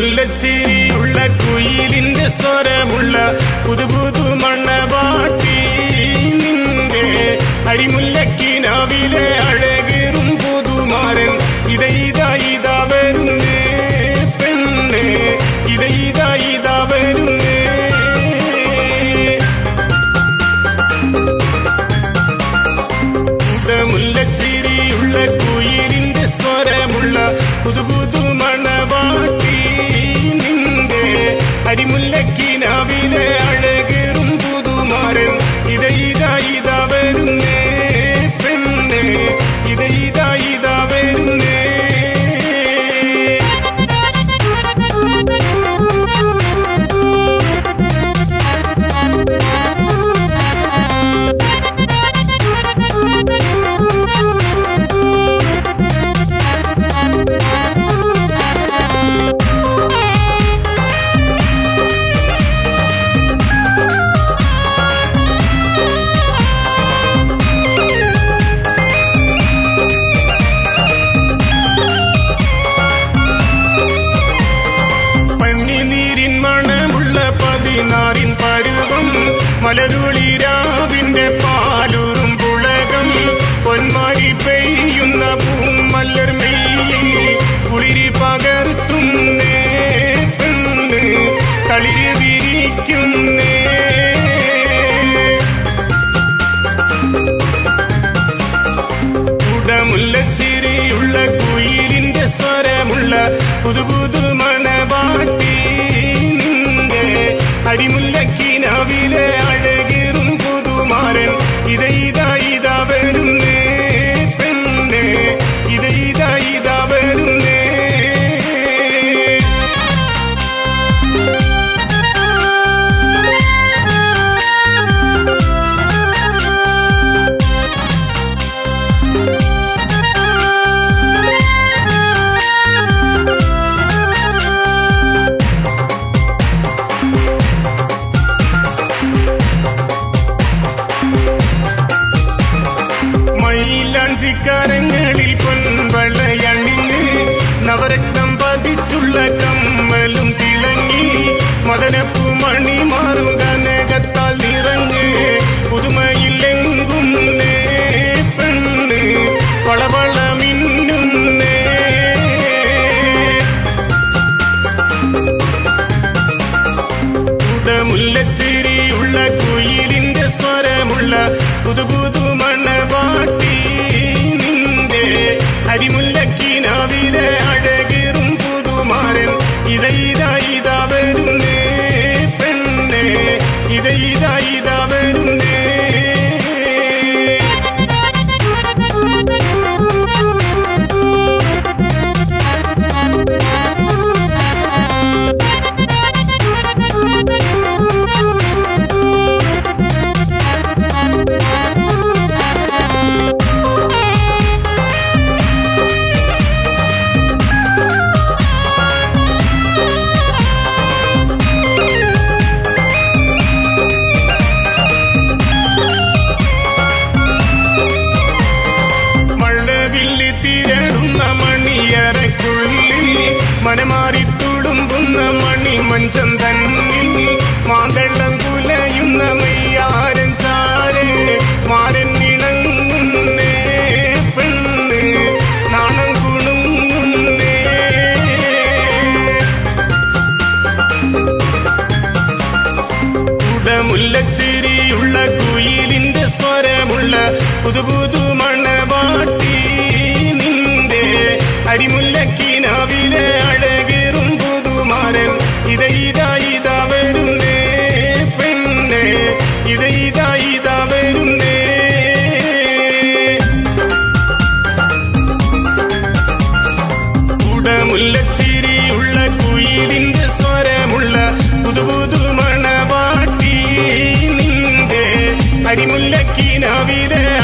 മുല്ലച്ചിരിയുള്ള കുയിലിന്റെ സ്വരമുള്ള പുതു പുതു മണ്ണപാട്ടി നിന്റെ അരിമുല്ലക്കിനാവിലെ അഴകേറും പുതുമാരൻ ഇത ഇതാ ഇതാ വരുന്നേ പെണ്ണേ ഇത ഇതാ ഇതാ വരുന്നേ മുല്ലച്ചിരിയുള്ള കുയിലിന്റെ സ്വരമുള്ള പുതു പുതു മണവാട്ടി നിന്റെ അരിമുല്ലക്കിനാവിലെ അഴകേറും പുതുമാരൻ ഇത ഇതാ ഇതാ വരുന്നേ പെണ്ണേ ഇത ഇതാ ഇതാ വരുന്നേ പന്നിനീരിൻ മണമുള്ള പതിനാറിൻ പരുവം മലരുളിരാവിന്റെ പാലൂറും പുളകം പൊന്മാരി പെയ്യുന്ന പൂമല്ലർ മെയ്യിൽ കുളിരി പകർത്തുന്നേ പെണ്ണ് കളിരി വിരിക്കുന്നേ കുടമുല്ലച്ചിരിയുള്ള കുയിലിന്റെ സ്വരമുള്ള പുതു പുതു മണവാട്ടി നിന്റെ അരിമുല്ലക്കിനാവിലെ അഴകേറും പുതുമാരൻ ഇത ഇതാ ഇതാ വരുന്നേ പെണ്ണേ ഇത ഇതാ ഇതാ വരുന്നേ മയിലാഞ്ചിക്കരങ്ങളിൽ പൊൻവളയണിഞ്ഞ് നവരക്തം പതിച്ചുള്ള കമ്മലും തിളങ്ങി മദനപ്പുമണി മാറും കനകത്താൽ നിറഞ്ഞ് പുതുമയിലെങ്കും നേ പെണ്ണ് വളവള മിന്നുന്നേ മുല്ലച്ചിരിയുള്ള കുയിലിന്റെ സ്വരമുള്ള പുതു പുതു മണവാട്ടി നിന്റെ അരിമുല്ലക്കിനാവിലെ അഴകേറും പുതുമാരൻ ഇത ഇതാ ഇതാ വരുന്നേ പെണ്ണേ ഇത ഇതാ ഇതാ വരുന്നേ മഴവില്ലി തിരടുന്ന മണിയറയ്ക്കുള്ളിൽ മനമാറി തുളുമ്പുന്ന മണി മഞ്ചം തന്നിൽ മാതളം കുലയുന്ന മെയ്യാരൻ ചാരെ മാരൻ ഇണങ്ങുന്നേ പെണ്ണ് നാണം കുണുങ്ങുന്നേ കുടമുല്ലച്ചിരിയുള്ള കുയിലിന്റെ സ്വരമുള്ള പുതു പുതു മണവാട്ടി നിന്റെ അരിമുല്ലക്കിനാവിലെ അഴകേറും പുതുമാരൻ ഇത ഇതാ ഇതാ വരുന്നേ പെണ്ണേ ഇത ഇതാ ഇതാ വരുന്നേ കുടമുല്ലച്ചിരിയുള്ള കുയിലിന്റെ സ്വരമുള്ള പുതു പുതു മണവാട്ടി നിന്റെ അരിമുല്ലക്കിനാവിലെ